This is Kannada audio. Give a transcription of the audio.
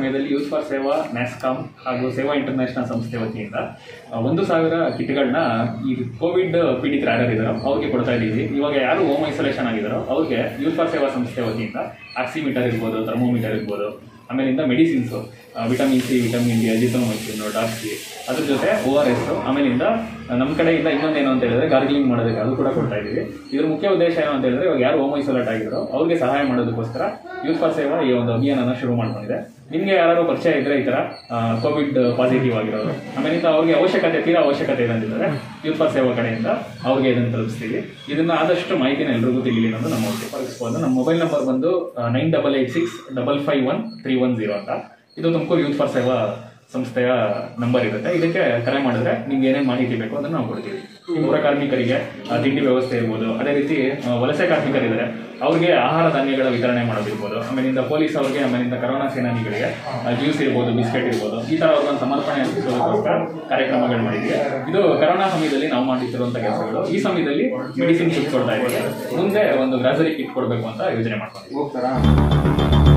ಸಮಯದಲ್ಲಿ ಯೂತ್ ಫಾರ್ ಸೇವಾ ನ್ಯಾಸ್ಕಾಮ್ ಹಾಗೂ ಸೇವಾ ಇಂಟರ್ನ್ಯಾಷನಲ್ ಸಂಸ್ಥೆ ವತಿಯಿಂದ ಆ, ಒಂದು ಸಾವಿರ ಕಿಟ್ಗಳನ್ನ ಈ ಕೋವಿಡ್ ಪೀಡಿತರು ಯಾರು ಇದ್ದಾರೋ ಅವ್ರಿಗೆ ಕೊಡ್ತಾ ಇದ್ದೀವಿ ಇವಾಗ ಯಾರು ಹೋಮ್ ಐಸೋಲೇಷನ್ ಆಗಿದ್ದಾರೋ ಅವ್ರಿಗೆ ಯೂತ್ ಫಾರ್ ಸೇವಾ ಸಂಸ್ಥೆ ವತಿಯಿಂದ ಆಕ್ಸಿಮೀಟರ್ ಇರ್ಬೋದು ಥರ್ಮೋಮೀಟರ್ ಇರ್ಬೋದು ಆಮೇಲಿಂದ medicines vitamin C vitamin D azithromycin doxy ಅದ್ರ ಜೊತೆ ಓ ಆರ್ ಎಸ್ ಆಮೇಲಿಂದ ನಮ್ಮ ಕಡೆಯಿಂದ ಇನ್ನೊಂದೇನು ಅಂತ ಹೇಳಿದ್ರೆ ಗಾರ್ಗಿಲಿಂಗ್ ಮಾಡೋದಕ್ಕೆ ಅದು ಕೂಡ ಕೊಡ್ತಾ ಇದೀವಿ ಇದ್ರ ಮುಖ್ಯ ಉದ್ದೇಶ ಏನು ಅಂತ ಹೇಳಿದ್ರೆ ಇವಾಗ ಯಾರು ಹೋಮ್ ಐಸೋಲೇಟ್ ಆಗಿರೋ ಅವ್ರಿಗೆ ಸಹಾಯ ಮಾಡೋದಕ್ಕೋಸ್ಕರ ಯೂತ್ ಫಾರ್ ಸೇವಾ ಈ ಒಂದು ಅಭಿಯಾನನ ಶುರು ಮಾಡ್ಕೊಂಡಿದೆ ನಿಮಗೆ ಯಾರು ಪರಿಚಯ ಇದ್ರೆ ಈ ಥರ ಕೋವಿಡ್ ಪಾಸಿಟಿವ್ ಆಗಿರೋರು ಆಮೇಲಿಂದ ಅವ್ರಿಗೆ ಅವಶ್ಯಕತೆ ತೀರಾ ಅವಶ್ಯಕತೆ ಇದೆ ಅಂತಿದ್ದಾರೆ ಯೂತ್ ಫಾರ್ ಸೇವಾ ಕಡೆಯಿಂದ ಅವ್ರಿಗೆ ಇದನ್ನು ತಲುಪಿಸ್ತೀವಿ ಇದನ್ನ ಆದಷ್ಟು ಮಾಹಿತಿನ ಎಲ್ರಿಗೂ ತಿಳಿಲಿ ಅನ್ನೋದು ನಮ್ಮ ಉದ್ದೇಶ ಪರಿಸ್ಬೋದು ನಮ್ಮ ಮೊಬೈಲ್ ನಂಬರ್ ಬಂದು nine double eight six double five one three one zero ಅಂತ ಇದು ತುಮಕೂರು ಯೂತ್ ಫಾರ್ ಸೇವಾ ಸಂಸ್ಥೆಯ ನಂಬರ್ ಇರುತ್ತೆ ಇದಕ್ಕೆ ಕರೆ ಮಾಡಿದ್ರೆ ನಿಮ್ಗೆ ಏನೇನು ಮಾಹಿತಿ ಬೇಕು ಅದನ್ನು ನಾವು ಕೊಡ್ತೀವಿ ಈ ಪೌರ ಕಾರ್ಮಿಕರಿಗೆ ಆ, ತಿಂಡಿ ವ್ಯವಸ್ಥೆ ಇರ್ಬೋದು ಅದೇ ರೀತಿ ಆ, ವಲಸೆ ಕಾರ್ಮಿಕರಿದ್ದಾರೆ ಅವ್ರಿಗೆ ಆಹಾರ ಧಾನ್ಯಗಳ ವಿತರಣೆ ಮಾಡೋದಿರ್ಬೋದು ಆಮೇಲಿಂದ ಪೊಲೀಸ್ ಅವ್ರಿಗೆ ಆಮೇಲಿಂದ ಕರೋನಾ ಸೇನಾನಿಗಳಿಗೆ ಜ್ಯೂಸ್ ಇರ್ಬೋದು ಬಿಸ್ಕೆಟ್ ಇರ್ಬೋದು ಈ ತರ ಅವ್ರಿಗೊಂದು ಸಮರ್ಪಣೆ ಅರ್ಪಿಸೋದಕ್ಕೋಸ್ಕರ ಕಾರ್ಯಕ್ರಮಗಳು ಮಾಡಿದ್ವಿ ಇದು ಕರೋನಾ ಸಮಯದಲ್ಲಿ ನಾವು ಮಾಡುತ್ತಿರುವಂತ ಕೆಲಸಗಳು ಈ ಸಮಯದಲ್ಲಿ ಮೆಡಿಸಿನ್ ಕಿಟ್ ಕೊಡ್ತಾ ಇದ್ದೀವಿ ಮುಂದೆ ಒಂದು ಗ್ರಾಸರಿ ಕಿಟ್ ಕೊಡಬೇಕು ಅಂತ ಯೋಜನೆ ಮಾಡ್ಕೊಂಡಿದ್ದೀವಿ ಹೋಗ್ತಾರಾ